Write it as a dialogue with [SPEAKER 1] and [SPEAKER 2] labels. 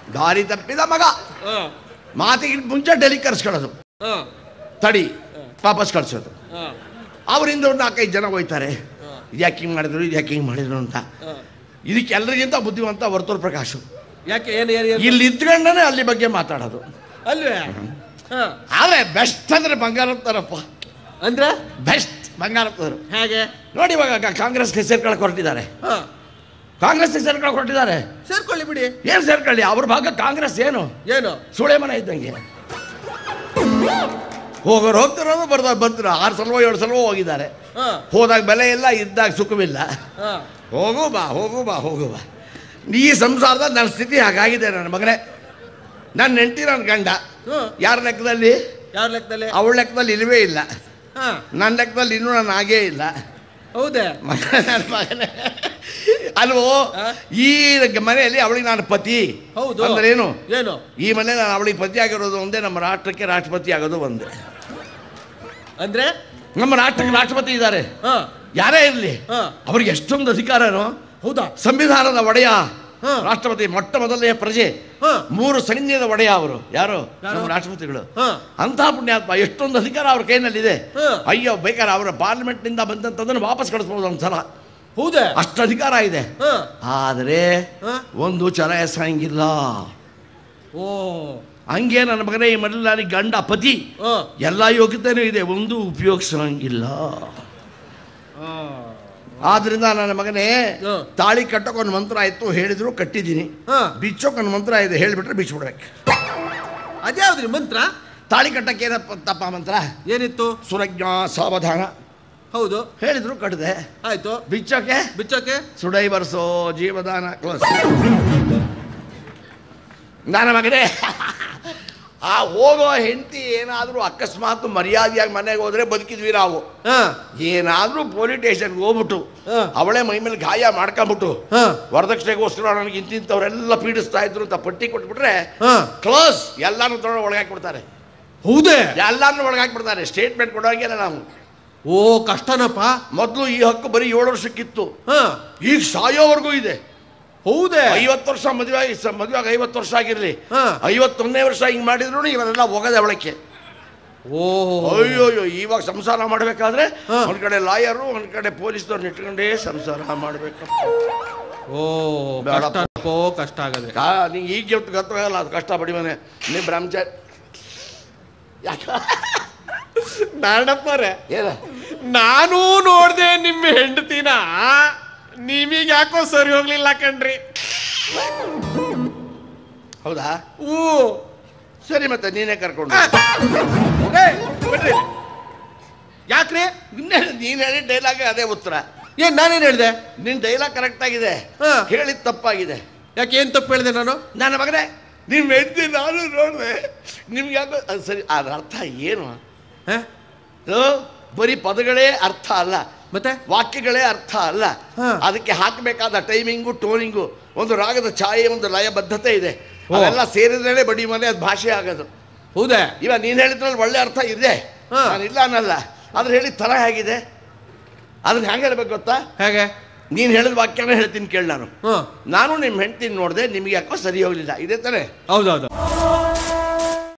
[SPEAKER 1] ದಾರಿ ತಪ್ಪಿದ ಮಗ
[SPEAKER 2] ಹಾ
[SPEAKER 1] ಮಾತಿಗೆ ಮುಂಚೆ ಡೆಲ್ಲಿ ಕರ್ಸ್ಕೊಳ್ಳೋದು
[SPEAKER 2] ಹಾ
[SPEAKER 1] ತಡಿ ವಾಪಸ್ ಕಳ್ಸೋದು
[SPEAKER 2] ಹಾ
[SPEAKER 1] ಅವರಿಂದ ಒಂದು ನಾಲ್ಕೈದು ಜನ ಹೋಯ್ತಾರೆ
[SPEAKER 2] ಹಾ.
[SPEAKER 1] ಇದು ಯಾಕೆ ಹಿಂಗೆ ಮಾಡಿದ್ರು ಇದು ಯಾಕೆ ಹಿಂಗೆ ಮಾಡಿದ್ರು ಅಂತ
[SPEAKER 2] ಹಾ.
[SPEAKER 1] ಇದಕ್ಕೆ ಎಲ್ಲರಿಗಿಂತ ಬುದ್ಧಿವಂತ ವರ್ತೂರ್ ಪ್ರಕಾಶ್
[SPEAKER 2] ಯಾಕೆ ಏನು ಏನು ಏನು
[SPEAKER 1] ಇಲ್ಲಿ ಇದ್ಕೊಂಡೇ ಅಲ್ಲಿ ಬಗ್ಗೆ ಮಾತಾಡೋದು
[SPEAKER 2] ಅಲ್ವೇ ಹಾ
[SPEAKER 1] ಆದರೆ ಬೆಸ್ಟ್ ಅಂದ್ರೆ ಬಂಗಾರಪ್ಪನವರಪ್ಪ
[SPEAKER 2] ಅಂದ್ರೆ
[SPEAKER 1] ಬೆಸ್ಟ್ ಬಂಗಾರಪ್ಪನವರು
[SPEAKER 2] ಹೇಗೆ
[SPEAKER 1] ನೋಡಿ ಇವಾಗ ಕ- ಕಾಂಗ್ರೆಸ್ಗೆ ಸೇರ್ಕೊಳಕ್ಕೆ ಹೊರಟಿದ್ದಾರೆ
[SPEAKER 2] ಹಾ
[SPEAKER 1] ಕಾಂಗ್ರೆಸ್ಗೆ ಸೇರ್ಕೊಳಕ್ಕೆ ಹೊರಟಿದ್ದಾರೆ
[SPEAKER 2] ಸೇರ್ಕೊಳ್ಳಿ ಬಿಡಿ
[SPEAKER 1] ಏನು ಸೇರ್ಕೊಳ್ಳಿ ಅವ್ರ ಭಾಗ ಕಾಂಗ್ರೆಸ್ ಏನು
[SPEAKER 2] ಏನು
[SPEAKER 1] ಸುಳೆ ಮನೆ ಇದ್ದಂಗೆ ಹೋಗೋರು ಹೋಗ್ತಿರೋದು ಬರ್ದ ಬಂದ್ರು ಆರು ಸಲವೋ ಏಳು ಸಲವೋ ಹೋಗಿದ್ದಾರೆ
[SPEAKER 2] ಹಾ
[SPEAKER 1] ಹೋದಾಗ ಬೆಲೆ ಇಲ್ಲ ಇದ್ದಾಗ ಸುಖವಿಲ್ಲ
[SPEAKER 2] ಹಾ
[SPEAKER 1] ಹೋಗು ಬಾ ಹೋಗು ಬಾ ಹೋಗು ಬಾ ಈ ಸಂಸಾರದ ನನ್ನ ಸ್ಥಿತಿ ಹಾಗಾಗಿದೆ ನನ್ನ ಮಗನೇ ನನ್ನ ಹೆಂಡತಿ ನನ್ನ ಗಂಡ
[SPEAKER 2] ಹ್ಮ್.
[SPEAKER 1] ಯಾರ ಲೆಕ್ಕದಲ್ಲಿ
[SPEAKER 2] ಯಾರ ಲೆಕ್ಕದಲ್ಲಿ
[SPEAKER 1] ಅವಳ ಲೆಕ್ಕದಲ್ಲಿ ಇಲ್ಲವೇ ಇಲ್ಲ
[SPEAKER 2] ಹಾ
[SPEAKER 1] ನನ್ನ ಲೆಕ್ಕದಲ್ಲಿ ಇನ್ನೂ ನಾನು ಆಗೇ ಇಲ್ಲ
[SPEAKER 2] ಹೌದೇ
[SPEAKER 1] ಮಗ ನನ್ನ ಮಗನೇ ಅಲ್ವೋ
[SPEAKER 2] ಆ?
[SPEAKER 1] ಈ ಮನೆಯಲ್ಲಿ ಅವಳಿಗೆ ನಾನು ಪತಿ
[SPEAKER 2] ಹೌದು
[SPEAKER 1] ಅಂದ್ರೇನು
[SPEAKER 2] ಏನು
[SPEAKER 1] ಈ ಮನೆ ನಾನು ಅವಳಿಗೆ ಪತಿ ಆಗಿರೋದು ಒಂದೇ ನಮ್ಮ ರಾಷ್ಟ್ರಕ್ಕೆ ರಾಷ್ಟ್ರಪತಿ ಆಗೋದು ಒಂದೇ
[SPEAKER 2] ಅಂದ್ರೆ
[SPEAKER 1] ನಮ್ಮ ರಾಷ್ಟ್ರಕ್ಕೆ ರಾಷ್ಟ್ರಪತಿ ಇದ್ದಾರೆ
[SPEAKER 2] ಹಾ
[SPEAKER 1] ಯಾರೇ ಇರಲಿ
[SPEAKER 2] ಹಾ.
[SPEAKER 1] ಅವ್ರಿಗೆ ಎಷ್ಟೊಂದು ಅಧಿಕಾರನೋ
[SPEAKER 2] ಹೌದಾ
[SPEAKER 1] ಸಂವಿಧಾನದ ಒಡೆಯ
[SPEAKER 2] ಹಾ.
[SPEAKER 1] ರಾಷ್ಟ್ರಪತಿ ಮೊಟ್ಟ ಮೊದಲನೆಯ ಪ್ರಜೆ
[SPEAKER 2] ಹಾ.
[SPEAKER 1] ಮೂರು ಸೈನ್ಯದ ಒಡೆಯ ಅವರು ಯಾರು
[SPEAKER 2] ಯಾರು?
[SPEAKER 1] ನಮ್ಮ ರಾಷ್ಟ್ರಪತಿಗಳು
[SPEAKER 2] ಹಾ.
[SPEAKER 1] ಅಂತಹ ಪುಣ್ಯಾತ್ಮ ಎಷ್ಟೊಂದು ಅಧಿಕಾರ ಅವ್ರ ಕೈನಲ್ಲಿದೆ
[SPEAKER 2] ಹಾ.
[SPEAKER 1] ಅಯ್ಯೋ ಬೇಕಾದ್ರೆ ಅವರ ಪಾರ್ಲಿಮೆಂಟ್ನಿಂದ ಬಂದಂಥದ್ದನ್ನು ವಾಪಸ್ ಕಳಿಸ್ಬೋದು ಒಂದ್ಸಲ
[SPEAKER 2] ಹೌದೇ
[SPEAKER 1] ಅಷ್ಟು ಅಧಿಕಾರ ಇದೆ
[SPEAKER 2] ಹಾ
[SPEAKER 1] ಆದರೆ
[SPEAKER 2] ಹಾ.
[SPEAKER 1] ಒಂದು ಚಲಾಯಿಸಂಗಿಲ್ಲ
[SPEAKER 2] ಓ
[SPEAKER 1] ಹಂಗೆ ನನ್ನ ಮಗನೇ ಈ ಮನೇಲಿ ನನಗೆ ಗಂಡ ಪತಿ
[SPEAKER 2] ಹಾ
[SPEAKER 1] ಎಲ್ಲ ಯೋಗ್ಯತೆನೂ ಇದೆ ಒಂದು ಉಪಯೋಗಿಸಂಗಿಲ್ಲ
[SPEAKER 2] ಹಾ
[SPEAKER 1] ಆದ್ರಿಂದ ನನ್ನ ಮಗನೇ
[SPEAKER 2] ಹಾ.
[SPEAKER 1] ತಾಳಿ ಕಟ್ಟೋಕೊಂದು ಮಂತ್ರ ಆಯ್ತು ಹೇಳಿದ್ರು ಕಟ್ಟಿದ್ದೀನಿ
[SPEAKER 2] ಹಾ
[SPEAKER 1] ಬಿಚ್ಚೋಕೊಂದು ಮಂತ್ರ ಇದೆ ಹೇಳಿಬಿಟ್ರೆ ಬಿಚ್ಚಿಬಿಡ್ಬೇಕು
[SPEAKER 2] ಅದ್ಯಾವ್ದ್ರಿ ಮಂತ್ರ
[SPEAKER 1] ತಾಳಿ ಕಟ್ಟಕ್ಕೆ ಏನಪ್ಪ ತಪ್ಪ ಮಂತ್ರ
[SPEAKER 2] ಏನಿತ್ತು
[SPEAKER 1] ಸುರಜ್ಞ ಸಾವಧಾನ
[SPEAKER 2] ಹೌದು
[SPEAKER 1] ಹೇಳಿದ್ರು ಕಟ್ಟಿದೆ
[SPEAKER 2] ಆಯ್ತು
[SPEAKER 1] ಬಿಚ್ಚೋಕೆ
[SPEAKER 2] ಬಿಚ್ಚೋಕೆ
[SPEAKER 1] ಸುಡೈ ಬರ್ಸೋ ಜೀವದಾನ ಕ್ಲೋಸ್ ನನ್ನ ಮಗನೇ ಆ ಹೋಗೋ ಹೆಂಡತಿ ಏನಾದರೂ ಅಕಸ್ಮಾತ್ ಮರ್ಯಾದೆಯಾಗಿ ಮನೆಗೆ ಹೋದ್ರೆ ಬದುಕಿದ್ವಿ ನಾವು
[SPEAKER 2] ಹಾ
[SPEAKER 1] ಏನಾದರೂ ಪೊಲೀಸ್ ಸ್ಟೇಷನ್ಗೆ ಹೋಗ್ಬಿಟ್ಟು
[SPEAKER 2] ಹಾ.
[SPEAKER 1] ಅವಳೇ ಮೈ ಮೇಲೆ ಗಾಯ ಮಾಡ್ಕೊಂಬಿಟ್ಟು
[SPEAKER 2] ಹಾ
[SPEAKER 1] ವರದಕ್ಷಿಣೆಗೋಸ್ಕರ ನನಗೆ ಇಂತಿಂಥವರೆಲ್ಲ ಪೀಡಿಸ್ತಾ ಇದ್ರು ಅಂತ ಪಟ್ಟಿ ಕೊಟ್ಬಿಟ್ರೆ
[SPEAKER 2] ಹಾ
[SPEAKER 1] ಕ್ಲೋಸ್ ಎಲ್ಲಾನು ತೊಗೊಂಡು ಒಳಗಾಕ್ಬಿಡ್ತಾರೆ
[SPEAKER 2] ಹೌದೇ
[SPEAKER 1] ಎಲ್ಲಾನು ಒಳಗಾಕ್ಬಿಡ್ತಾರೆ ಸ್ಟೇಟ್ಮೆಂಟ್ ಕೊಡೋಂಗಿಲ್ಲ ನಾವು
[SPEAKER 2] ಓ ಕಷ್ಟನಪ್ಪ
[SPEAKER 1] ಮೊದಲು ಈ ಹಕ್ಕು ಬರೀ ಏಳು ವರ್ಷಕ್ಕಿತ್ತು
[SPEAKER 2] ಹಾ
[SPEAKER 1] ಈಗ ಸಾಯೋವರೆಗೂ ಇದೆ
[SPEAKER 2] ಹೌದೇ
[SPEAKER 1] ಐವತ್ತು ವರ್ಷ ಮದುವೆ ಆಗಿ ಸ- ಮದುವೆ ಆಗಿ ಐವತ್ತು ವರ್ಷ ಆಗಿರಲಿ
[SPEAKER 2] ಹಾ.
[SPEAKER 1] ಐವತ್ತೊಂದನೇ ವರ್ಷ ಹಿಂಗೆ ಮಾಡಿದ್ರು ಇವರೆಲ್ಲ ಹೋಗದೆ ಅವಳಕ್ಕೆ
[SPEAKER 2] ಓ
[SPEAKER 1] ಅಯ್ಯೋ ಅಯ್ಯೋ ಇವಾಗ ಸಂಸಾರ ಮಾಡಬೇಕಾದ್ರೆ
[SPEAKER 2] ಹಾ.
[SPEAKER 1] ಒಂದ್ ಕಡೆ ಲಾಯರು ಒಂದ್ ಕಡೆ ಪೊಲೀಸ್ನವ್ರನ್ನ ಇಟ್ಕೊಂಡೇ ಸಂಸಾರ ಮಾಡಬೇಕು
[SPEAKER 2] ಓ
[SPEAKER 1] ಬೇಡಪ್ಪ.
[SPEAKER 2] ಕಷ್ಟನಪ್ಪೋ ಕಷ್ಟ ಆಗದೆ
[SPEAKER 1] ನಿಂಗೆ ಈಗ ಗೊತ್ತು ಗೊತ್ತಾಗಲ್ಲ ಅದು ಕಷ್ಟ ಪಡಿ ಮನೆ ನೀವು ಬ್ರಹ್ಮಚಾರಿ ಯಾಕ
[SPEAKER 2] ನಾರಾಯಣಪ್ಪನವ್ರೆ
[SPEAKER 1] ಏನ
[SPEAKER 2] ನಾನು ನೋಡ್ದೆ ನಿಮ್ಮ ಹೆಂಡತಿನ ನಿಮಗೆ ಯಾಕೋ ಸರಿ ಹೋಗ್ಲಿಲ್ಲ ಕಣ್ರಿ
[SPEAKER 1] ಹೌದಾ
[SPEAKER 2] ಊ
[SPEAKER 1] ಸರಿ ಮತ್ತೆ ನೀನೇ ಕರ್ಕೊಂಡು
[SPEAKER 2] ಏ, ಬಿಡ್ರಿ ಯಾಕ್ರಿ
[SPEAKER 1] ಇನ್ನೇನು ನೀನು ಹೇಳಿ ಡೈಲಾಗ್ ಅದೇ ಉತ್ತರ
[SPEAKER 2] ಏನ್ ನಾನೇನ್ ಹೇಳ್ದೆ
[SPEAKER 1] ನಿನ್ನ ಡೈಲಾಗ್ ಕರೆಕ್ಟ್ ಆಗಿದೆ
[SPEAKER 2] ಹಾ.
[SPEAKER 1] ಹೇಳಿದ ತಪ್ಪಾಗಿದೆ
[SPEAKER 2] ಯಾಕೆ ಏನ್ ತಪ್ಪು ಹೇಳ್ದೆ ನಾನು
[SPEAKER 1] ನನ್ನ ಮಗನೇ ನಿಮ್ಮ ಹೆಂಡತಿ ನಾನು ನೋಡಿದೆ ನಿಮ್ಗೆ ಯಾಕೋ ಅದು ಸರಿ ಅದ್ರ ಅರ್ಥ ಏನು
[SPEAKER 2] ಹ?
[SPEAKER 1] ಇದು ಬರೀ ಪದಗಳೇ ಅರ್ಥ ಅಲ್ಲ
[SPEAKER 2] ಮತ್ತೆ
[SPEAKER 1] ವಾಕ್ಯಗಳೇ ಅರ್ಥ ಅಲ್ಲ
[SPEAKER 2] ಹಾ.
[SPEAKER 1] ಅದಕ್ಕೆ ಹಾಕಬೇಕಾದ ಟೈಮಿಂಗು ಟೋನಿಂಗು ಒಂದು ರಾಗದ ಛಾಯೆ ಒಂದು ಲಯಬದ್ಧತೆ ಇದೆ
[SPEAKER 2] ಓ.
[SPEAKER 1] ಅವೆಲ್ಲ ಸೇರಿದ್ರೇನೆ ಬಡಿ ಮನೆ ಅದು ಭಾಷೆ ಆಗೋದು
[SPEAKER 2] ಹೌದೇ
[SPEAKER 1] ಇವಾಗ ನೀನು ಹೇಳಿದ್ರಲ್ಲಿ ಒಳ್ಳೆ ಅರ್ಥ ಇದೆ
[SPEAKER 2] ಹಾ.
[SPEAKER 1] ನಾನು ಇಲ್ಲ ಅನ್ನಲ್ಲ ಆದ್ರೆ ಹೇಳಿದ ಥರ ಹೇಗಿದೆ ಅದನ್ನ ಹೆಂಗೆ ಹೇಳ್ಬೇಕು ಗೊತ್ತಾ
[SPEAKER 2] ಹೇಗೆ
[SPEAKER 1] ನೀನು ಹೇಳಿದ ವಾಕ್ಯನೇ ಹೇಳ್ತೀನಿ ಕೇಳಿ ನಾನು
[SPEAKER 2] ಹ್ಮ್
[SPEAKER 1] ನಾನು ನಿಮ್ಮ ಹೆಂಡ್ತಿನ ನೋಡಿದೆ ನಿಮಗೆ ಯಾಕೋ ಸರಿ ಹೋಗಲಿಲ್ಲ ಇದೇ ತಾನೇ
[SPEAKER 2] ಹೌದೌದು